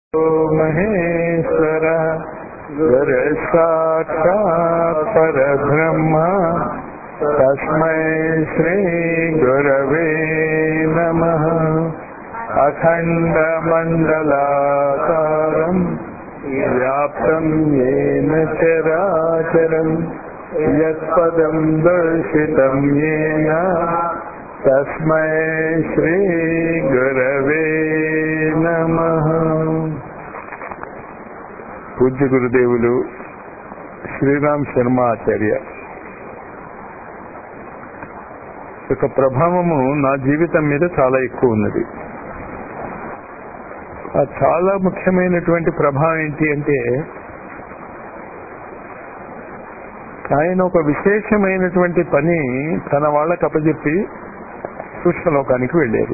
महेश्वर गुरसाक्षात् परब्रह्म तस्मै श्रीगुरवे नमः अखण्डमण्डलाकारम् व्याप्तम् येन चराचरम् यत्पदम् दर्शितम् येन तस्मै श्रीगुरवे नमः పూజ్య గురుదేవులు శ్రీరామ్ శర్మ ఆచార్య యొక్క ప్రభావము నా జీవితం మీద చాలా ఎక్కువ ఉన్నది ఆ చాలా ముఖ్యమైనటువంటి ప్రభావం ఏంటి అంటే ఆయన ఒక విశేషమైనటువంటి పని తన వాళ్ళకి అప్పచెప్పి సూక్ష్మలోకానికి వెళ్ళారు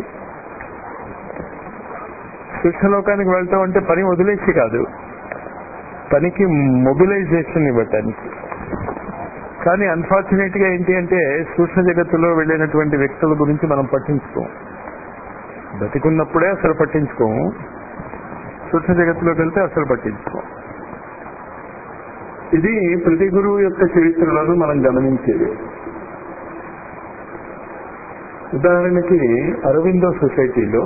సూక్ష్మలోకానికి వెళ్తాం అంటే పని వదిలేసి కాదు పనికి మొబిలైజేషన్ ఇవ్వటానికి కానీ అన్ఫార్చునేట్ గా ఏంటి అంటే సూక్ష్మ జగత్తులో వెళ్ళినటువంటి వ్యక్తుల గురించి మనం పట్టించుకోం బతికున్నప్పుడే అసలు పట్టించుకోము సూక్ష్మ జగత్తులోకి వెళ్తే అసలు పట్టించుకోం ఇది ప్రతి గురువు యొక్క చరిత్రలోనూ మనం గమనించేది ఉదాహరణకి అరవిందో సొసైటీలో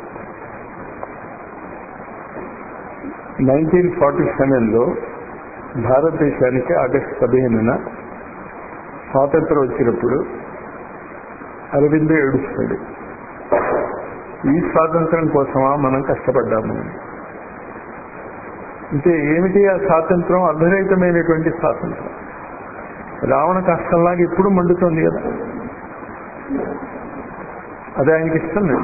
నైన్టీన్ ఫార్టీ సెవెన్లో భారతదేశానికి ఆగస్టు పదిహేనున స్వాతంత్రం వచ్చినప్పుడు అరవిందో ఏడుస్తాడు ఈ స్వాతంత్రం కోసమా మనం కష్టపడ్డాము అంటే ఏమిటి ఆ స్వాతంత్రం అర్ధరహితమైనటువంటి స్వాతంత్రం రావణ కష్టంలాగా ఇప్పుడు మండుతోంది కదా అది ఆయనకి ఇష్టం లేదు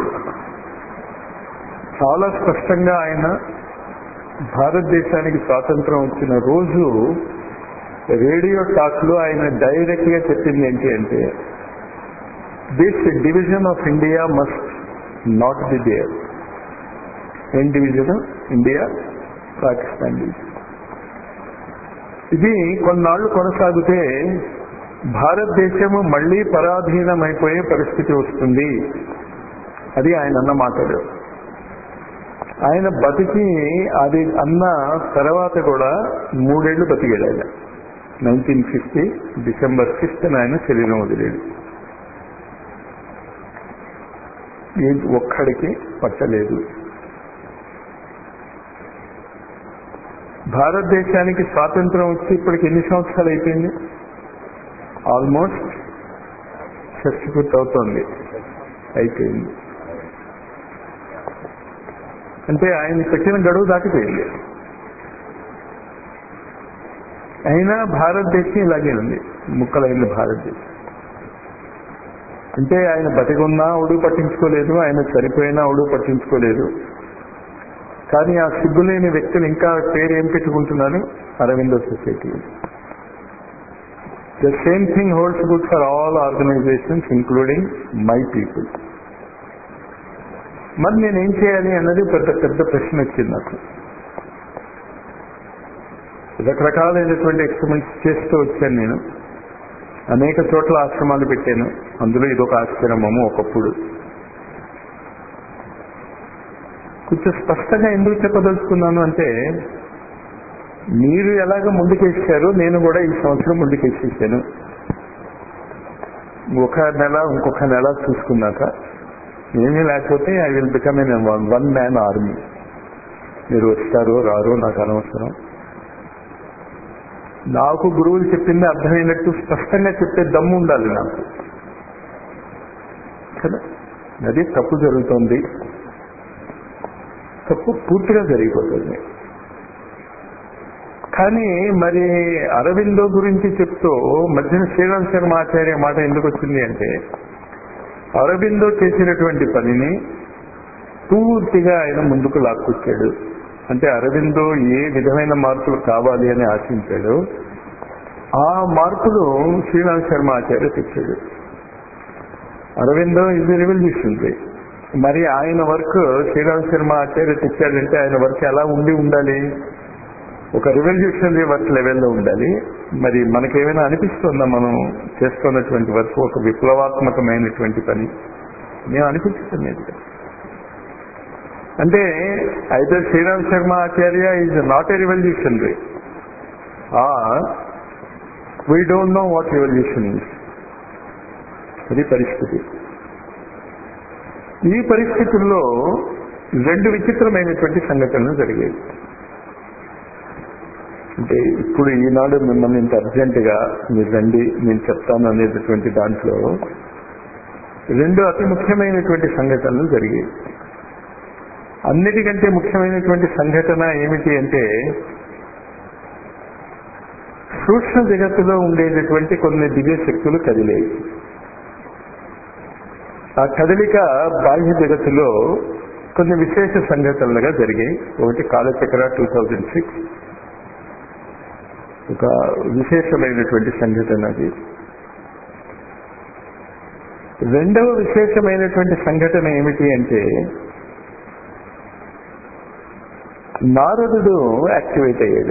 చాలా స్పష్టంగా ఆయన భారతదేశానికి స్వాతంత్రం వచ్చిన రోజు రేడియో టాక్ లో ఆయన డైరెక్ట్ గా చెప్పింది ఏంటి అంటే this division of India must not be there ఏం డివిజన్ ఇండియా పాకిస్తాన్ డివిజన్ ఇది కొన్నాళ్లు కొనసాగితే భారతదేశము మళ్లీ పరాధీనమైపోయే పరిస్థితి వస్తుంది అది ఆయన అన్న మాటలు ఆయన బతికి అది అన్న తర్వాత కూడా మూడేళ్లు బతికాడు ఆయన నైన్టీన్ ఫిఫ్టీ డిసెంబర్ ఫిఫ్త్ ఆయన శరీరం వదిలేడు ఒక్కడికి పట్టలేదు భారతదేశానికి స్వాతంత్రం వచ్చి ఇప్పటికి ఎన్ని సంవత్సరాలు అయిపోయింది ఆల్మోస్ట్ షష్టి పూర్తి అవుతోంది అయిపోయింది అంటే ఆయన పెట్టిన గడువు దాటిపోయింది అయినా భారతదేశం ఇలాగే ఉంది ముక్కలైంది భారతదేశం అంటే ఆయన బతికున్నా ఒడుగు పట్టించుకోలేదు ఆయన చనిపోయినా ఒడుగు పట్టించుకోలేదు కానీ ఆ సిగ్గులేని వ్యక్తులు ఇంకా పేరు ఏం పెట్టుకుంటున్నారు Aurobindo society the same thing holds good for all organisations including my people మరి నేనేం చేయాలి అన్నది పెద్ద పెద్ద ప్రశ్న వచ్చింది నాకు రకరకాలైనటువంటి ఎక్స్పెరిమెంట్స్ చేస్తూ వచ్చాను నేను అనేక చోట్ల ఆశ్రమాలు పెట్టాను అందులో ఇదొక ఆశ్రమము ఒకప్పుడు కొంచెం స్పష్టంగా ఎందుకు చెప్పదలుచుకున్నాను అంటే మీరు ఎలాగ ముందుకేసారో నేను కూడా ఈ సంవత్సరం ముందుకేసేసాను ఒక నెల ఇంకొక నెల చూసుకున్నాక ఏమీ లేకపోతే I will become an one man army మీరు వస్తారో రారో నాకు అనవసరం నాకు గురువులు చెప్పింది అర్థమైనట్టు స్పష్టంగా చెప్పే దమ్ము ఉండాలి నాకు కదా అది తప్పు జరుగుతోంది తప్పు పూర్తిగా జరిగిపోతుంది కానీ మరి అరవిందో గురించి చెప్తూ మధ్యన శ్రీరామ్ శర్మ ఆచార్య మాట ఎందుకు వచ్చింది అంటే అరవిందో చేసినటువంటి పనిని పూర్తిగా ఆయన ముందుకు లాక్కొచ్చాడు అంటే అరవిందో ఏ విధమైన మార్పులు కావాలి అని ఆశించాడు ఆ మార్పులు శ్రీరామ్ శర్మ ఆచార్య తెచ్చాడు అరవిందో ఇది రెవల్యూషనరీ మరి ఆయన వర్క్ శ్రీరామ్ శర్మ ఆచార్య తెచ్చాడంటే ఆయన వర్క్ ఎలా ఉండి ఉండాలి ఒక రెవల్యూషనరీ వర్క్ లెవెల్లో ఉండాలి మరి మనకేమైనా అనిపిస్తుందా మనం చేస్తున్నటువంటి వర్క్ ఒక విప్లవాత్మకమైనటువంటి పని మేము అనిపించడం లేదు అంటే అయితే Sriram Sharma Acharya is not a revolutionary or we don't know what revolution is అది పరిస్థితి ఈ పరిస్థితుల్లో రెండు విచిత్రమైనటువంటి సంఘటనలు జరిగాయి అంటే ఇప్పుడు ఈనాడు మిమ్మల్ని ఇంత అర్జెంటుగా మీరు రండి నేను చెప్తాను అనేటటువంటి దాంట్లో రెండు అతి ముఖ్యమైనటువంటి సంఘటనలు జరిగాయి అన్నిటికంటే ముఖ్యమైనటువంటి సంఘటన ఏమిటి అంటే సూక్ష్మ జగత్తులో ఉండేటటువంటి కొన్ని దివ్య శక్తులు కదిలేవి ఆ కదలిక బాహ్య జగత్తులో కొన్ని విశేష సంఘటనలుగా జరిగాయి ఒకటి కాలచక్ర టూ థౌజండ్ సిక్స్ ఒక విశేషమైనటువంటి సంఘటన అది రెండవ విశేషమైనటువంటి సంఘటన ఏమిటి అంటే నారదుడు యాక్టివేట్ అయ్యాడు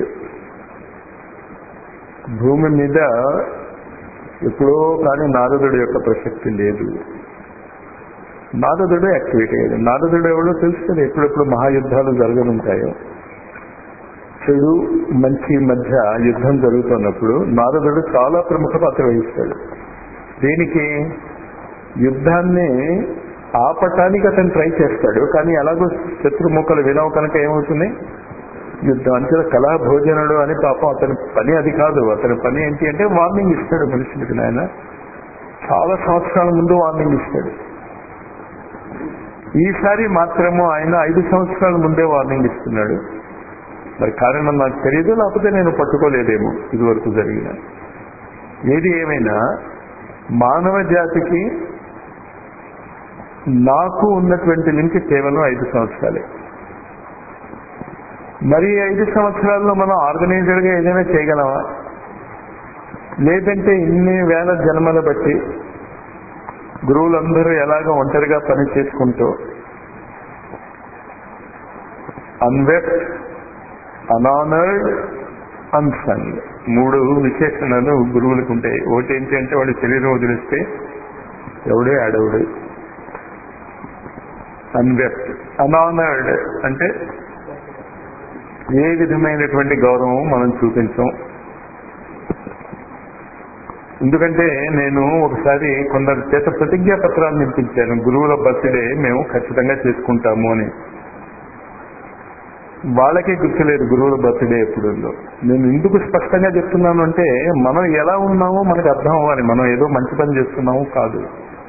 భూమి మీద ఎప్పుడో కానీ నారదుడు యొక్క ప్రసక్తి లేదు నారదుడు యాక్టివేట్ అయ్యాడు నారదుడు ఎవడో తెలుసు కదా ఎప్పుడెప్పుడు మహాయుద్ధాలు జరగనుంటాయో చెడు మంచి మధ్య యుద్ధం జరుగుతున్నప్పుడు నారదుడు చాలా ప్రముఖ పాత్ర వహిస్తాడు దీనికి యుద్ధాన్ని ఆపటానికి అతను ట్రై చేస్తాడు కానీ ఎలాగో శత్రుముఖలు వినవు కనుక ఏమవుతుంది యుద్ధం అంటే కళా భోజనుడు అని పాపం అతని పని అది కాదు అతని పని ఏంటి అంటే వార్నింగ్ ఇస్తాడు మనుషులకి నాయన చాలా సంవత్సరాల ముందు వార్నింగ్ ఇస్తాడు ఈసారి మాత్రము ఆయన ఐదు సంవత్సరాల ముందే వార్నింగ్ ఇస్తున్నాడు మరి కారణం నాకు తెలియదు లేకపోతే నేను పట్టుకోలేదేమో ఇదివరకు జరిగిన ఏది ఏమైనా మానవ జాతికి నాకు ఉన్నటువంటి లింక్ కేవలం ఐదు సంవత్సరాలే మరి ఐదు సంవత్సరాల్లో మనం ఆర్గనైజర్ గా ఏదైనా చేయగలమా లేదంటే ఇన్ని వేల జన్మల బట్టి గురువులందరూ ఎలాగ ఒంటరిగా పని చేసుకుంటూ అన్వెస్ట్ అనానర్డ్ అన్సంగ్ మూడు విశేషణలు గురువులకు ఉంటాయి ఒకటి ఏంటి అంటే వాడి శరీరం వదిలిస్తే ఎవడే ఆడవుడు అన్వెస్ట్ అనానర్డ్ అంటే ఏ విధమైనటువంటి గౌరవం మనం చూపించాం ఎందుకంటే నేను ఒకసారి కొందరు చేత ప్రతిజ్ఞా పత్రాలు నింపించాను గురువుల బర్త్డే మేము ఖచ్చితంగా చేసుకుంటాము అని వాళ్ళకే గుర్తులేదు గురువుల బర్త్డే ఎప్పుడు ఉందో నేను ఎందుకు స్పష్టంగా చెప్తున్నాను అంటే మనం ఎలా ఉన్నామో మనకు అర్థం అవ్వాలి మనం ఏదో మంచి పని చేస్తున్నాము కాదు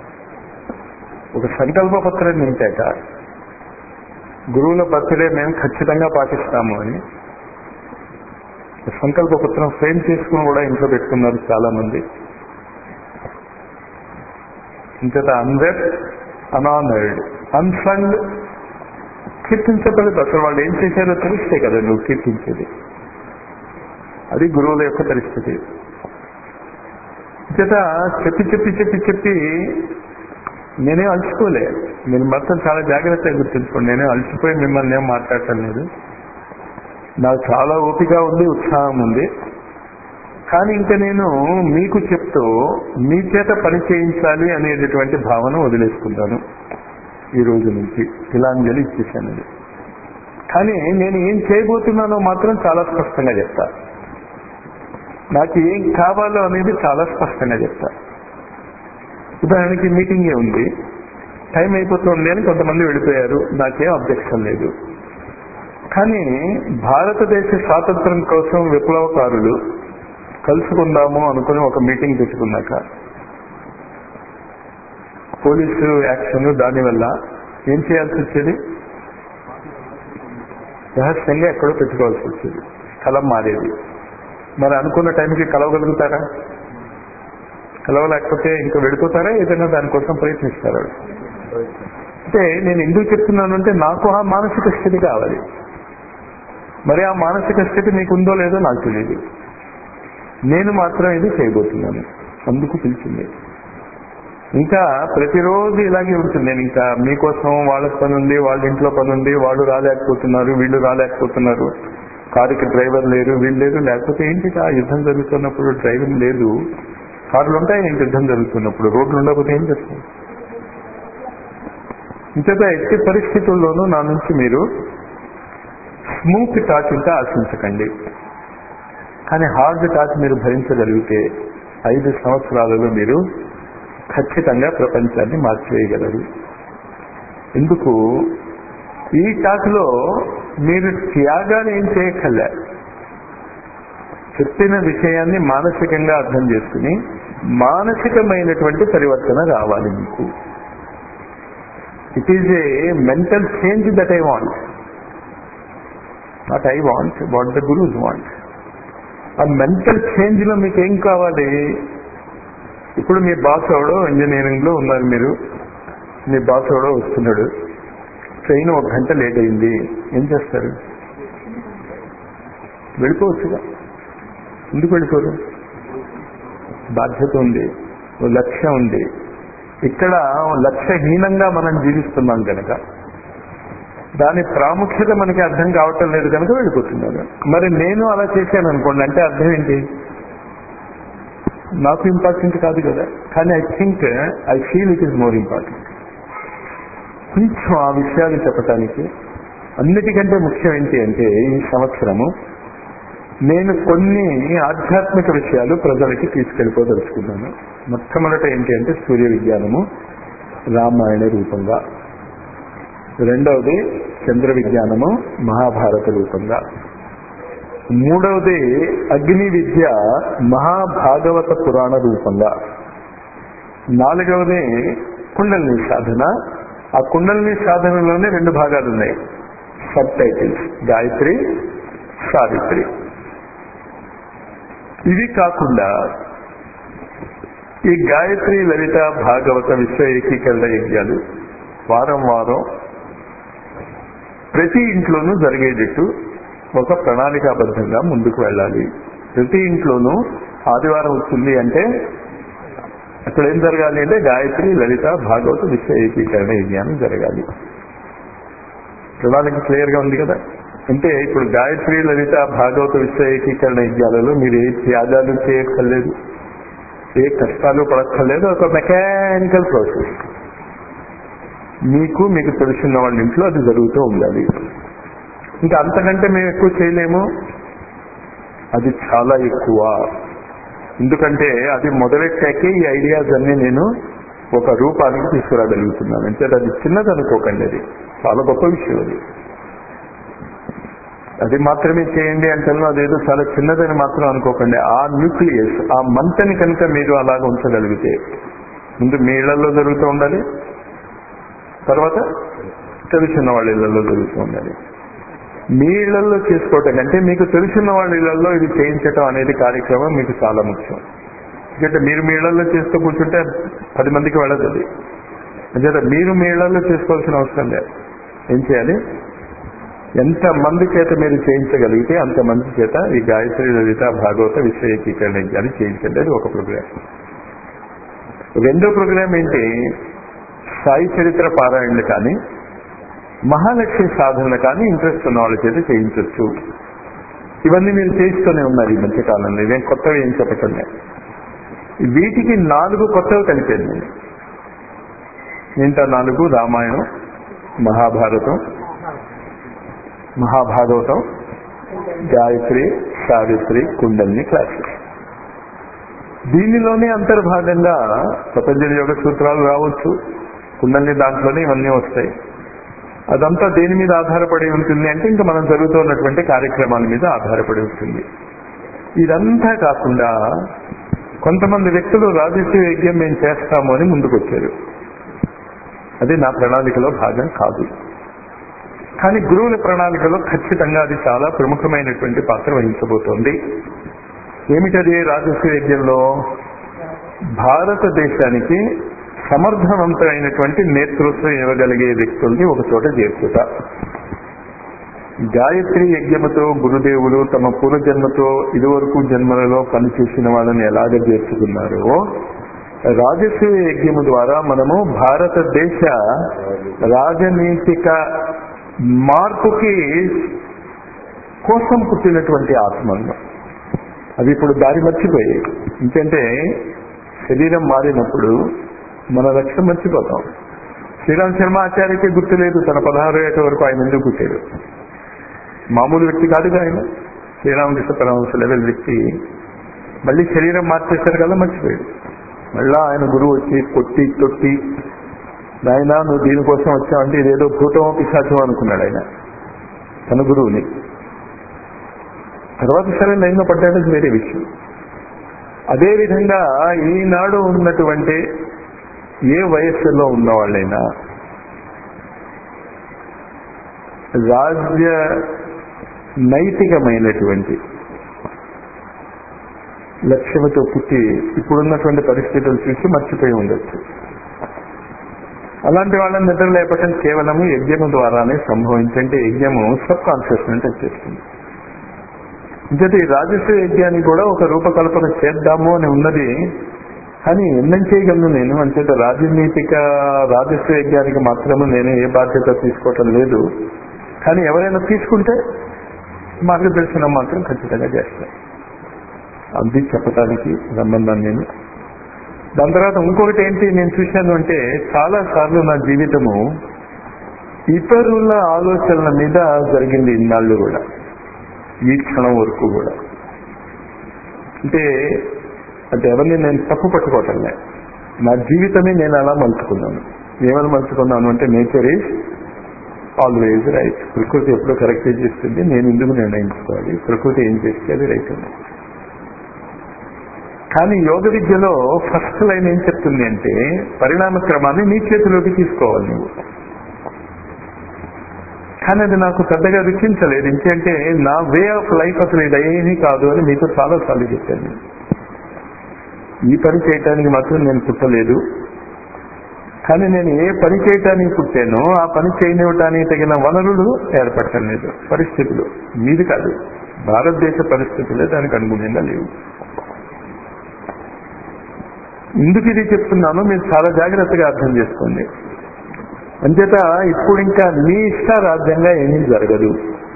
ఒక సంకల్ప పత్రం నింపాక గురువుల బర్త్డే మేము ఖచ్చితంగా పాటిస్తాము అని సంకల్ప పత్రం ఫ్రేమ్ చేసుకుని కూడా ఇంట్లో పెట్టుకున్నారు చాలా మంది ఇంతట అన్వెట్ అనానర్డ్ అన్ఫండ్ కీర్తించబడదు అసలు వాళ్ళు ఏం చేశారో తెలిస్తే కదా నువ్వు కీర్తించేది అది గురువుల యొక్క పరిస్థితి చేత చెప్పి చెప్పి చెప్పి చెప్పి నేనే అలసిపోలే మీరు మొత్తం చాలా జాగ్రత్తగా గుర్తుంచుకోండి నేనే అలసిపోయి మిమ్మల్ని ఏం మాట్లాడటం లేదు నాకు చాలా ఓపిక ఉంది ఉత్సాహం ఉంది కానీ ఇంకా నేను మీకు చెప్తూ మీ చేత పని చేయించాలి అనేటటువంటి భావన వదిలేసుకుంటాను ఈ రోజు నుంచి తిలాంజలి ఇచ్చేసాను అది కానీ నేను ఏం చేయబోతున్నానో మాత్రం చాలా స్పష్టంగా చెప్తా నాకు ఏం కావాలో అనేది చాలా స్పష్టంగా చెప్తా ఉదాహరణకి మీటింగే ఉంది టైం అయిపోతుంది అని కొంతమంది వెళ్ళిపోయారు నాకేం అబ్జెక్షన్ లేదు కానీ భారతదేశ స్వాతంత్రం కోసం విప్లవకారులు కలుసుకుందాము అనుకుని ఒక మీటింగ్ పెట్టుకున్నాక పోలీసు యాక్షన్ దానివల్ల ఏం చేయాల్సి వచ్చేది రహస్యంగా ఎక్కడో పెట్టుకోవాల్సి వచ్చేది స్థలం మారేది మరి అనుకున్న టైంకి కలవగలుగుతారా కలవలేకపోతే ఇంకా వెళ్ళిపోతారా ఏదైనా దానికోసం ప్రయత్నిస్తారా అంటే నేను ఎందుకు చెప్తున్నాను అంటే నాకు ఆ మానసిక స్థితి కావాలి మరి ఆ మానసిక స్థితి మీకు ఉందో లేదో నాకు తెలియదు నేను మాత్రం ఇది చేయబోతున్నాను అందుకు పిలిచింది ఇంకా ప్రతిరోజు ఇలాగే ఉంటుంది నేను ఇంకా మీకోసం వాళ్ళ పని ఉంది వాళ్ళ ఇంట్లో పని ఉంది వాళ్ళు రాలేకపోతున్నారు వీళ్ళు రాలేకపోతున్నారు కారుకి డ్రైవర్ లేరు వీళ్ళు లేరు లేకపోతే ఏంటి ఆ యుద్ధం జరుగుతున్నప్పుడు డ్రైవర్ లేదు కార్లు ఉంటాయి ఏంటి యుద్ధం జరుగుతున్నప్పుడు రోడ్లు ఉండకపోతే ఏం చేస్తాం ఇంతగా ఎట్టి పరిస్థితుల్లోనూ నా నుంచి మీరు స్మూత్ టాచ్ ఇంకా ఆశించకండి కానీ హార్డ్ టాచ్ మీరు భరించగలిగితే ఐదు సంవత్సరాలలో మీరు ఖచ్చితంగా ప్రపంచాన్ని మార్చివేయగలరు ఎందుకు ఈ టాక్లో మీరు త్యాగాలు ఏం చేయక్కర్లే చెప్పిన విషయాన్ని మానసికంగా అర్థం చేసుకుని మానసికమైనటువంటి పరివర్తన రావాలి మీకు it is a mental change that I want not I want what the gurus want ఆ మెంటల్ చేంజ్ లో మీకు ఏం కావాలి ఇప్పుడు మీ బాస్ ఎవడో ఇంజనీరింగ్ లో ఉన్నారు మీరు మీ బాస్ ఎవడో వస్తున్నాడు ట్రైన్ ఒక గంట లేట్ అయింది ఏం చేస్తారు వెళ్ళిపోవచ్చుగా ఎందుకు వెళ్ళిపోరు బాధ్యత ఉంది ఓ లక్ష్యం ఉంది ఇక్కడ లక్ష్యహీనంగా మనం జీవిస్తున్నాం కనుక దాని ప్రాముఖ్యత మనకి అర్థం కావటం లేదు కనుక వెళ్ళిపోతున్నారు మరి నేను అలా చేశాను అనుకోండి అంటే అర్థం ఏంటి నాకు ఇంపార్టెంట్ కాదు కదా కానీ I think I feel it is more important కొంచెం ఆ విషయాలు చెప్పటానికి అన్నిటికంటే ముఖ్యం ఏంటి అంటే ఈ సంవత్సరము నేను కొన్ని ఆధ్యాత్మిక విషయాలు ప్రజలకి తీసుకెళ్ళిపోదలుచుకున్నాను మొట్టమొదట ఏంటి అంటే సూర్య విజ్ఞానము రామాయణ రూపంగా రెండవది చంద్ర విజ్ఞానము మహాభారత రూపంగా మూడవది అగ్ని విద్య మహాభాగవత పురాణ రూపంగా నాలుగవది కుండలిని సాధన ఆ కుండలిని సాధనలోనే రెండు భాగాలు ఉన్నాయి సబ్ టైటిల్స్ గాయత్రి సావిత్రి ఇవి కాకుండా ఈ గాయత్రి లలిత భాగవత విశ్వ ఏకీకరణ యజ్ఞాలు వారం వారం ప్రతి ఇంట్లోనూ జరిగేటట్టు ఒక ప్రణాళికాబద్ధంగా ముందుకు వెళ్ళాలి ప్రతి ఇంట్లోనూ ఆదివారం వచ్చింది అంటే అక్కడ ఏం జరగాలి అంటే గాయత్రి లలిత భాగవత విశ్వ ఏకీకరణ యజ్ఞానం జరగాలి ప్రణాళిక క్లియర్ గా ఉంది కదా అంటే ఇప్పుడు గాయత్రి లలిత భాగవత విశ్వ ఏకీకరణ యజ్ఞాలలో మీరు ఏ త్యాగాలు చేయక్కర్లేదు ఏ కష్టాలు పడక్కర్లేదు ఒక మెకానికల్ ప్రాసెస్ మీకు మీకు తెలిసిన వాళ్ళ ఇంట్లో అది జరుగుతూ ఉండాలి ఇంకా అంతకంటే మేము ఎక్కువ చేయలేము అది చాలా ఎక్కువ ఎందుకంటే అది మొదలెట్టాకే ఈ ఐడియాస్ అన్ని నేను ఒక రూపానికి తీసుకురాగలుగుతున్నాను అంటే అది చిన్నది అనుకోకండి అది చాలా గొప్ప విషయం అది అది మాత్రమే చేయండి అంటే అదేదో చాలా చిన్నదని మాత్రం అనుకోకండి ఆ న్యూక్లియస్ ఆ మంటని కనుక మీరు అలాగ ఉంచగలిగితే ముందు మీ ఇళ్లలో జరుగుతూ ఉండాలి తర్వాత తెలిసిన వాళ్ళ ఇళ్లలో జరుగుతూ ఉండాలి మీ ఇళ్లలో చేసుకోవటం కంటే మీకు తెలిసిన వాళ్ళ ఇళ్లలో ఇది చేయించటం అనేది కార్యక్రమం మీకు చాలా ముఖ్యం ఎందుకంటే మీరు మీ ఇళ్లలో చేస్తూ కూర్చుంటే పది మందికి వెళ్ళదు అది అంచేత మీరు మీ ఇళ్లలో చేసుకోవాల్సిన అవసరం లేదు ఏం చేయాలి ఎంత మంది చేత మీరు చేయించగలిగితే అంత మంది చేత ఈ గాయత్రి లలిత భాగవత విశ్వ ఏకీకరణ అది చేయించండి అది ఒక ప్రోగ్రామ్ రెండో ప్రోగ్రామ్ ఏంటి సాయి చరిత్ర పారాయణలు కానీ మహాలక్ష్మి సాధనలు కానీ ఇంట్రెస్ట్ ఉన్న వాళ్ళ చేత చేయించవచ్చు ఇవన్నీ మీరు చేయిస్తూనే ఉన్నారు ఈ మధ్య కాలంలో ఇవేం కొత్తవి ఏం చెప్పటంలే వీటికి నాలుగు కొత్తవి కలిపాను నేను ఏంటో నాలుగు రామాయణం మహాభారతం మహాభాగవతం గాయత్రి సావిత్రి కుండల్ని క్లాసెస్ దీనిలోనే అంతర్భాగంగా పతంజలి యోగ సూత్రాలు రావచ్చు కుండల్ని దాంట్లోనే ఇవన్నీ వస్తాయి అదంతా దేని మీద ఆధారపడి ఉంటుంది అంటే ఇంకా మనం జరుగుతున్నటువంటి కార్యక్రమాల మీద ఆధారపడి ఉంటుంది ఇదంతా కాకుండా కొంతమంది వ్యక్తులు రాజకీయ యజ్ఞం మేము చేస్తాము అని ముందుకొచ్చారు అది నా ప్రణాళికలో భాగం కాదు కానీ గురువుల ప్రణాళికలో ఖచ్చితంగా అది చాలా ప్రముఖమైనటువంటి పాత్ర వహించబోతోంది ఏమిటది రాజస్వ యజ్ఞంలో భారతదేశానికి సమర్థవంతమైనటువంటి నేతృత్వం ఇవ్వగలిగే వ్యక్తుల్ని ఒక చోట చేర్చుట గాయత్రి యజ్ఞముతో గురుదేవులు తమ పూర్వజన్మతో ఇదివరకు జన్మలలో పనిచేసిన వాళ్ళని ఎలాగ చేర్చుకున్నారో రాజస్వ యజ్ఞము ద్వారా మనము భారతదేశ రాజనీతిక మార్పుకి కోసం పుట్టినటువంటి ఆత్మలు అవి ఇప్పుడు దారి మర్చిపోయాయి ఎందుకంటే శరీరం మారినప్పుడు మన లక్ష్యం మర్చిపోతాం శ్రీరామ్ శర్మ ఆచార్యకి గుర్తు లేదు తన పదహారు ఏట వరకు ఆయన ఎందుకు పుట్టాడు మామూలు వ్యక్తి కాదుగా ఆయన శ్రీరామకృష్ణ పరమహంస లెవెల్ వ్యక్తి మళ్ళీ శరీరం మార్చేశారు కదా మర్చిపోయాడు మళ్ళా ఆయన గురువు వచ్చి కొట్టి తొట్టి నాయన నువ్వు దీనికోసం వచ్చావంటే ఇదేదో భూతమో పిశాచం అనుకున్నాడు ఆయన తన గురువుని తర్వాత సరే లైన్లో పడ్డాడది వేరే విషయం అదేవిధంగా ఈనాడు ఉన్నటువంటి ఏ వయస్సులో ఉన్న వాళ్ళైనా రాజ్య నైతికమైనటువంటి లక్ష్యముతో పుట్టి ఇప్పుడున్నటువంటి పరిస్థితులు చూసి మర్చిపోయి ఉండొచ్చు అలాంటి వాళ్ళని నిద్ర లేపటం కేవలము యజ్ఞము ద్వారానే సంభవించంటే యజ్ఞము సబ్ కాన్షియస్మెంట్ వచ్చేస్తుంది ఇంకటి ఈ రాజస్వ యజ్ఞాన్ని కూడా ఒక రూపకల్పన చేద్దాము అని ఉన్నది కానీ ఎన్నం చేయగలను నేను అంచేత రాజనీతిక రాజస్వ యజ్ఞానికి మాత్రమే నేను ఏ బాధ్యత తీసుకోవటం లేదు కానీ ఎవరైనా తీసుకుంటే మార్గదర్శనం మాత్రం ఖచ్చితంగా చేస్తాను అది చెప్పడానికి సంబంధం నేను దాని తర్వాత ఇంకొకటి ఏంటి నేను చూశాను అంటే చాలా సార్లు నా జీవితము ఇతరుల ఆలోచనల మీద జరిగింది ఇన్నాళ్ళు కూడా ఈ క్షణం వరకు కూడా అంటే అంటే ఎవరిని నేను తప్పు పట్టుకోవటంలే నా జీవితమే నేను అలా మలుచుకున్నాను ఏమని మలుచుకున్నాను అంటే నేచర్ ఈజ్ ఆల్వేజ్ రైట్ ప్రకృతి ఎప్పుడో కరెక్ట్ చేస్తుంది నేను ఎందుకు నిర్ణయించుకోవాలి ప్రకృతి ఏం చేస్తే అది రైట్ ఉంది కానీ యోగ విద్యలో ఫస్ట్ లైన్ ఏం చెప్తుంది అంటే పరిణామ క్రమాన్ని నీ చేతిలోకి తీసుకోవాలి నువ్వు కానీ అది నాకు పెద్దగా రుచించలేదు ఎందుకంటే నా వే ఆఫ్ లైఫ్ అసలు ఇది ఏమీ కాదు అని మీతో చాలా సార్లు చెప్పాను నేను. ఈ పని చేయటానికి మాత్రం నేను పుట్టలేదు కానీ నేను ఏ పని చేయటానికి పుట్టానో ఆ పని చేయనివ్వటానికి తగిన వనరులు ఏర్పడటం లేదు పరిస్థితులు మీది కాదు భారతదేశ పరిస్థితులే దానికి అనుగుణంగా లేవు ఎందుకు ఇది చెప్తున్నానో మీరు చాలా జాగ్రత్తగా అర్థం చేసుకోండి అంచేత ఇప్పుడు ఇంకా నీ ఇష్టారాజ్యంగా ఏమీ జరగదు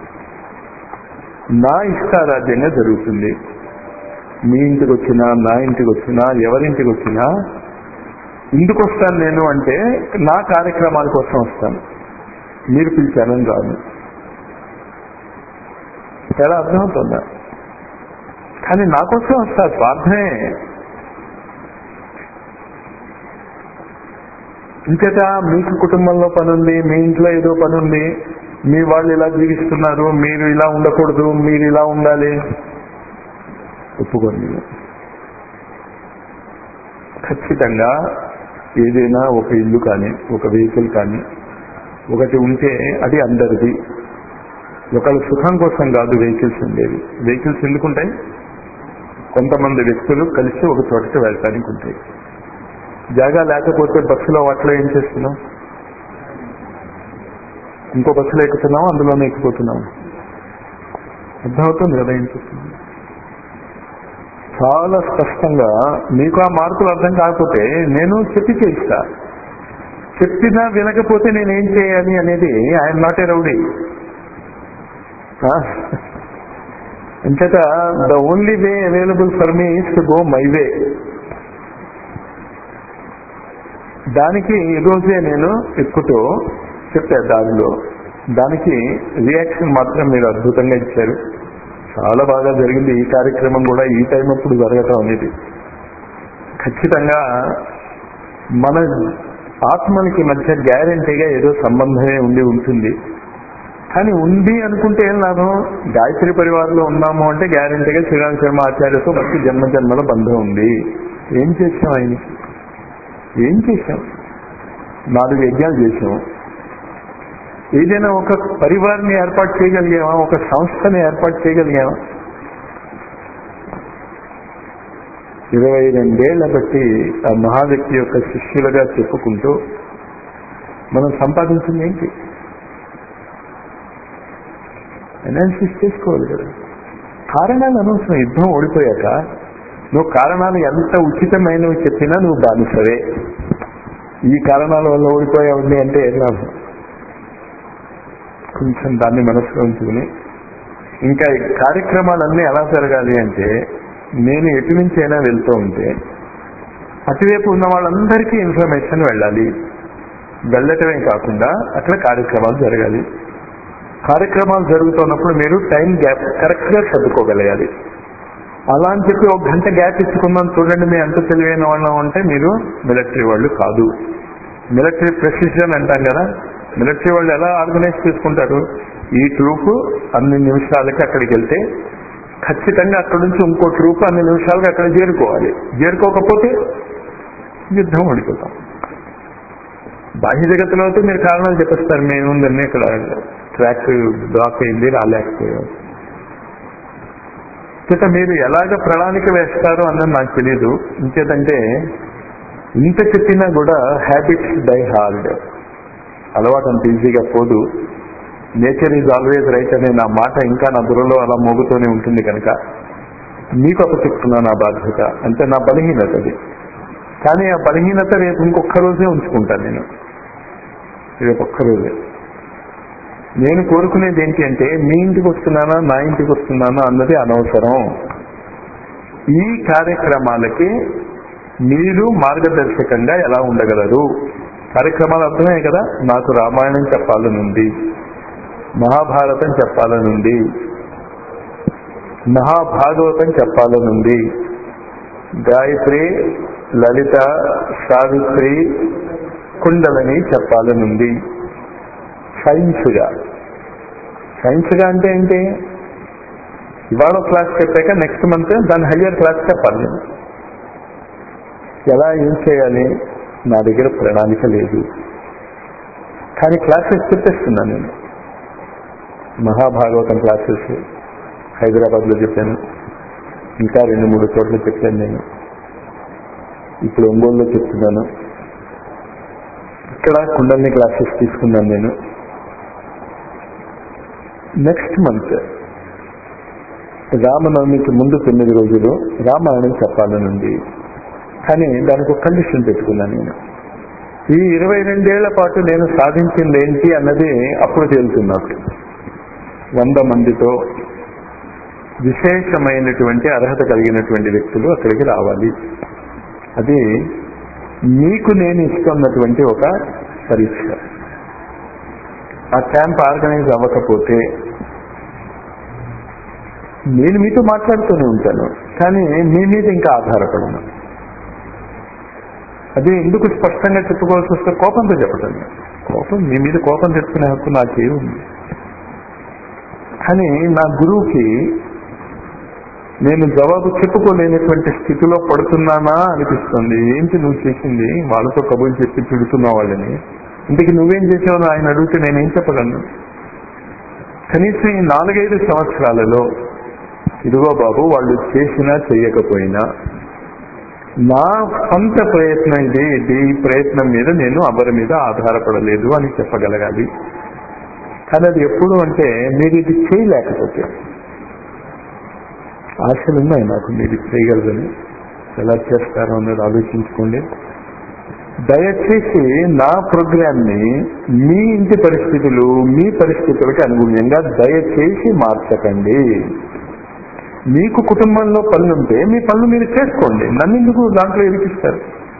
నా ఇష్టారాజ్యంగా జరుగుతుంది మీ ఇంటికి వచ్చినా నా ఇంటికి వచ్చినా ఎవరింటికి వచ్చినా ఎందుకు వస్తాను నేను అంటే నా కార్యక్రమాల కోసం వస్తాను మీరు పిలిచానని రాను చాలా అర్థమవుతుందా కానీ నా కోసం వస్తా స్వార్థమే ఇంచేత మీకు కుటుంబంలో పని ఉంది మీ ఇంట్లో ఏదో పని ఉంది మీ వాళ్ళు ఇలా జీవిస్తున్నారు మీరు ఇలా ఉండకూడదు మీరు ఇలా ఉండాలి ఒప్పుకోండి ఖచ్చితంగా ఏదైనా ఒక ఇల్లు కానీ ఒక వెహికల్ కానీ ఒకటి ఉంటే అది అందరిది ఒకళ్ళ సుఖం కోసం కాదు వెహికల్స్ ఉండేవి వెహికల్స్ ఎందుకుంటాయి కొంతమంది వ్యక్తులు కలిసి ఒక చోటకి వెళ్ళటానికి ఉంటాయి జాగా లేకపోతే బస్సులో వాటిలో ఏం చేస్తున్నాం ఇంకో బస్సులో ఎక్కుతున్నాం అందులోనే ఎక్కిపోతున్నాం అర్థమవుతుంది కదా ఏం చేస్తున్నాం చాలా స్పష్టంగా మీకు ఆ మార్పులు అర్థం కాకపోతే నేను చెప్పి చేయిస్తా చెప్పినా వినకపోతే నేను ఏం చేయాలి అనేది ఐఎమ్ నాట్ ఏ రౌడీ అంచేత the only way available for me is to go my way దానికి ఈ రోజే నేను ఎక్కుతూ చెప్పా దానిలో దానికి రియాక్షన్ మాత్రం మీరు అద్భుతంగా ఇచ్చారు చాలా బాగా జరిగింది ఈ కార్యక్రమం కూడా ఈ టైం అప్పుడు జరగటం అనేది ఖచ్చితంగా మన ఆత్మనికి మధ్య గ్యారంటీగా ఏదో సంబంధమే ఉండి ఉంటుంది కానీ ఉంది అనుకుంటే ఏం లాభం గాయత్రి పరివారంలో ఉన్నాము అంటే గ్యారంటీగా శ్రీరామ్ శర్మ ఆచార్యతో మనకి జన్మ జన్మల బంధం ఉంది ఏం చేసాం ఆయనకి ఏం చేశాం నాలుగు యజ్ఞాలు చేసాం ఏదైనా ఒక పరివారాన్ని ఏర్పాటు చేయగలిగామా ఒక సంస్థని ఏర్పాటు చేయగలిగామా ఇరవై రెండేళ్ల బట్టి ఆ మహావ్యక్తి యొక్క శిష్యులుగా చెప్పుకుంటూ మనం సంపాదించింది ఏంటి అనాలిసిస్ చేసుకోవాలి కదా కారణాలు అనవసరం యుద్ధం ఓడిపోయాక నువ్వు కారణాలు ఎంత ఉచితమైనవి చెప్పినా నువ్వు బానిసవే ఈ కారణాల వల్ల ఓడిపోయావుంది అంటే ఏం లాభం కొంచెం దాన్ని మనసులో ఉంచుకుని ఇంకా ఈ కార్యక్రమాలన్నీ ఎలా జరగాలి అంటే నేను ఎటు నుంచి అయినా వెళ్తూ ఉంటే అటువైపు ఉన్న వాళ్ళందరికీ ఇన్ఫర్మేషన్ వెళ్ళాలి వెళ్ళటమే కాకుండా అక్కడ కార్యక్రమాలు జరగాలి కార్యక్రమాలు జరుగుతున్నప్పుడు మీరు టైం గ్యాప్ కరెక్ట్ గా సర్దుకోగలగాలి అలా అని చెప్పి ఒక గంట గ్యాప్ ఇచ్చుకుందాం చూడండి మీ అంత తెలివైన వాళ్ళం అంటే మీరు మిలిటరీ వాళ్ళు కాదు మిలిటరీ ప్రెసిషన్ అంటాం కదా మిలిటరీ వాళ్ళు ఎలా ఆర్గనైజ్ చేసుకుంటారు ఈ ట్రూప్ అన్ని నిమిషాలకి అక్కడికి వెళ్తే ఖచ్చితంగా అక్కడ నుంచి ఇంకో ట్రూప్ అన్ని నిమిషాలకి అక్కడ చేరుకోవాలి చేరుకోకపోతే యుద్ధం ఓడిపోతాం బాహ్య జగత్తులో అయితే మీరు కారణాలు చెప్పేస్తారు మేముందన్నీ ఇక్కడ ట్రాక్ బ్లాక్ అయింది రాలేకపోయాం చేత మీరు ఎలాగ ప్రణాళిక వేస్తారో అన్నది నాకు తెలియదు ఇంకేదంటే ఇంత చెప్పినా కూడా హ్యాబిట్స్ డై హార్డ్ అలవాటు అంత ఈజీగా పోదు నేచర్ ఈజ్ ఆల్వేజ్ రైట్ అనే నా మాట ఇంకా నా బుర్రలో అలా మోగుతూనే ఉంటుంది కనుక మీకు ఒక చెప్తున్నా నా బాధ్యత అంటే నా బలహీనత అది కానీ ఆ బలహీనత రేపు ఇంకొక రోజే ఉంచుకుంటాను నేను రేపు ఒక్క రోజే నేను కోరుకునేది ఏంటి అంటే మీ ఇంటికి వస్తున్నానా నా ఇంటికి వస్తున్నానా అన్నది అనవసరం ఈ కార్యక్రమాలకి మీరు మార్గదర్శకంగా ఎలా ఉండగలరు కార్యక్రమాలు అర్థమే కదా నాకు రామాయణం చెప్పాలనుంది మహాభారతం చెప్పాలనుంది మహాభాగవతం చెప్పాలనుంది గాయత్రి లలిత సావిత్రి కుండలని చెప్పాలనుంది సైన్స్గా సైన్స్గా అంటే ఏంటి ఇవాళ క్లాస్ చెప్పాక నెక్స్ట్ మంత్ దాని హయ్యర్ క్లాస్ చెప్పాలి నేను ఎలా ఏం చేయాలి నా దగ్గర ప్రణాళిక లేదు కానీ క్లాసెస్ చెప్పేస్తున్నాను నేను మహాభాగవతం క్లాసెస్ హైదరాబాద్లో చెప్పాను ఇంకా రెండు మూడు చోట్ల చెప్పాను నేను ఇప్పుడు ఒంగోలులో చెప్తున్నాను ఇక్కడ కుండల్ని క్లాసెస్ తీసుకున్నాను నేను నెక్స్ట్ మంత్ రామనవమికి ముందు తొమ్మిది రోజులు రామాయణం చెప్పాలనుంది కానీ దానికి ఒక కండిషన్ పెట్టుకున్నాను నేను ఈ ఇరవై రెండేళ్ల పాటు నేను సాధించింది ఏంటి అన్నది అప్పుడు తేలుతుంది నాకు వంద మందితో విశేషమైనటువంటి అర్హత కలిగినటువంటి వ్యక్తులు అక్కడికి రావాలి అది మీకు నేను ఇస్తున్నటువంటి ఒక పరీక్ష ఆ క్యాంప్ ఆర్గనైజ్ అవ్వకపోతే నేను మీతో మాట్లాడుతూనే ఉంటాను కానీ మీ మీద ఇంకా ఆధారపడను అది ఎందుకు స్పష్టంగా చెప్పుకోవాల్సి వస్తే కోపంతో చెప్పటం కోపం మీ మీద కోపం తెచ్చుకునే హక్కు నాకే ఉంది కానీ నా గురువుకి నేను జవాబు చెప్పుకోలేనటువంటి స్థితిలో పడుతున్నానా అనిపిస్తుంది ఏంటి నువ్వు చేసింది వాళ్ళతో కబుర్లు చెప్పి తిడుతున్న వాళ్ళని ఇంటికి నువ్వేం చేసావు ఆయన అడిగితే నేనేం చెప్పగలను కనీసం ఈ నాలుగైదు సంవత్సరాలలో ఇదిగో బాబు వాళ్ళు చేసినా చెయ్యకపోయినా నా సొంత ప్రయత్నం ఇది ఇది ఈ ప్రయత్నం మీద నేను ఎవరి మీద ఆధారపడలేదు అని చెప్పగలగాలి కానీ అది ఎప్పుడు అంటే మీరు ఇది చేయలేకపోతే ఆశలు ఉన్నాయి నాకు మీరు ఇది చేయగలరని ఎలా చేస్తారో అన్నది ఆలోచించుకోండి దయచేసి నా ప్రోగ్రామ్ ని మీ ఇంటి పరిస్థితులు మీ పరిస్థితులకు అనుగుణంగా దయచేసి మార్చకండి మీకు కుటుంబంలో పనులుంటే మీ పనులు మీరు చేసుకోండి నన్ను ఎందుకు దాంట్లో ఇరికిస్తారు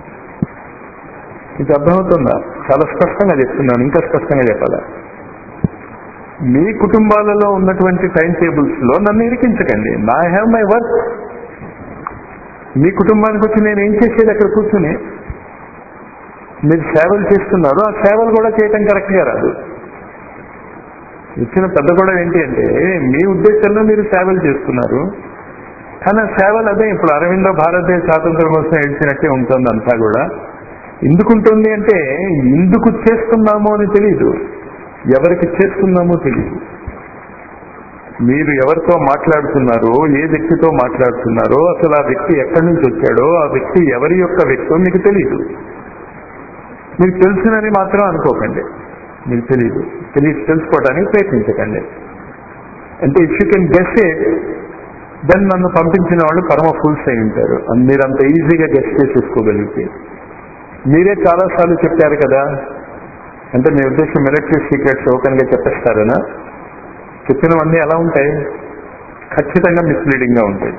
ఇది అర్థమవుతుందా చాలా స్పష్టంగా చెప్తున్నాను ఇంకా స్పష్టంగా చెప్పాలా మీ కుటుంబాలలో ఉన్నటువంటి టైం టేబుల్స్ లో నన్ను ఇరికించకండి నా ఐ హ్యావ్ మై వర్క్ మీ కుటుంబానికి వచ్చి నేను ఏం చేసేది అక్కడ కూర్చుని మీరు సేవలు చేస్తున్నారు ఆ సేవలు కూడా చేయటం కరెక్ట్ గా రాదు ఇచ్చిన పెద్ద కూడా ఏంటి అంటే మీ ఉద్దేశంలో మీరు సేవలు చేస్తున్నారు కానీ ఆ సేవలు అదే ఇప్పుడు అరవింద భారతదేశ స్వాతంత్రం కోసం ఏడ్చినట్టే ఉంటుంది అంతా కూడా ఎందుకుంటుంది అంటే ఎందుకు చేస్తున్నామో అని తెలియదు ఎవరికి చేస్తున్నామో తెలియదు మీరు ఎవరితో మాట్లాడుతున్నారో ఏ వ్యక్తితో మాట్లాడుతున్నారో అసలు ఆ వ్యక్తి ఎక్కడి నుంచి వచ్చాడో ఆ వ్యక్తి ఎవరి యొక్క వ్యక్తో మీకు తెలియదు మీకు తెలుసునని మాత్రం అనుకోకండి మీకు తెలియదు తెలియ తెలుసుకోవడానికి ప్రయత్నించకండి అంటే if you can guess it then నన్ను పంపించిన వాళ్ళు పరమ ఫుల్స్ అయి ఉంటారు మీరు అంత ఈజీగా గెస్ చేసేసుకోగలిగితే మీరే చాలాసార్లు చెప్పారు కదా అంటే మీ ఉద్దేశం మిలిటరీ సీక్రెట్స్ ఓపెన్ గా చెప్పేస్తారనా చెప్పినవన్నీ ఎలా ఉంటాయి ఖచ్చితంగా మిస్లీడింగ్ గా ఉంటాయి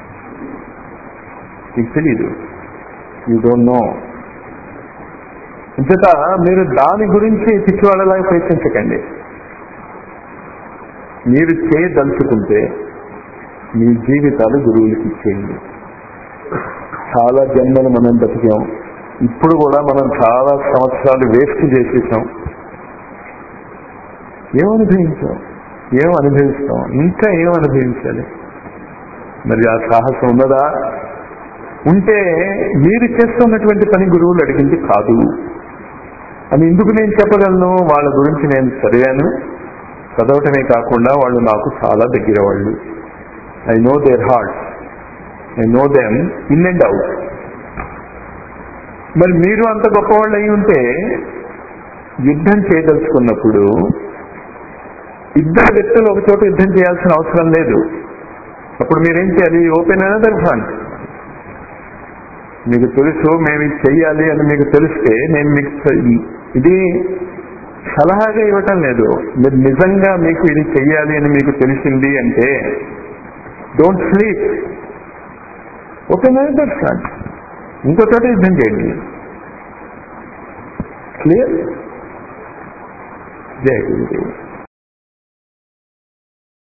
మీకు తెలీదు యూ డోంట్ నో ఇంతట మీరు దాని గురించి పిచ్చివాళ్ళలాగా ప్రయత్నించకండి మీరు చేయదలుచుకుంటే మీ జీవితాలు గురువులకి ఇచ్చేయండి చాలా జన్మలు మనం బతికాం ఇప్పుడు కూడా మనం చాలా సంవత్సరాలు వేస్ట్ చేసేసాం ఏం అనుభవించాం ఏం అనుభవిస్తాం ఇంకా ఏం అనుభవించాలి మరి ఆ సాహసం ఉన్నదా ఉంటే మీరు చేస్తున్నటువంటి పని గురువులు అడిగింది కాదు అని ఎందుకు నేను చెప్పగలను వాళ్ళ గురించి నేను చదివాను చదవటమే కాకుండా వాళ్ళు నాకు చాలా దగ్గర వాళ్ళు I know their heart I know them in and out మరి మీరు అంత గొప్పవాళ్ళు అయి ఉంటే యుద్ధం చేయదలుచుకున్నప్పుడు ఇద్దరు వ్యక్తులు ఒక చోట యుద్ధం చేయాల్సిన అవసరం లేదు అప్పుడు మీరేం చేయాలి ఓపెన్ అనదర్ ఫ్రంట్ మీకు తెలుసు మేము ఇది చెయ్యాలి అని మీకు తెలిస్తే నేను మీకు చె- ఇది సలహాగా ఇవ్వటం లేదు మీరు నిజంగా మీకు ఇది చెయ్యాలి అని మీకు తెలిసింది అంటే don't sleep open another front ఇంకో చోట యుద్ధం చేయండి క్లియర్ జయ గురుదేవ్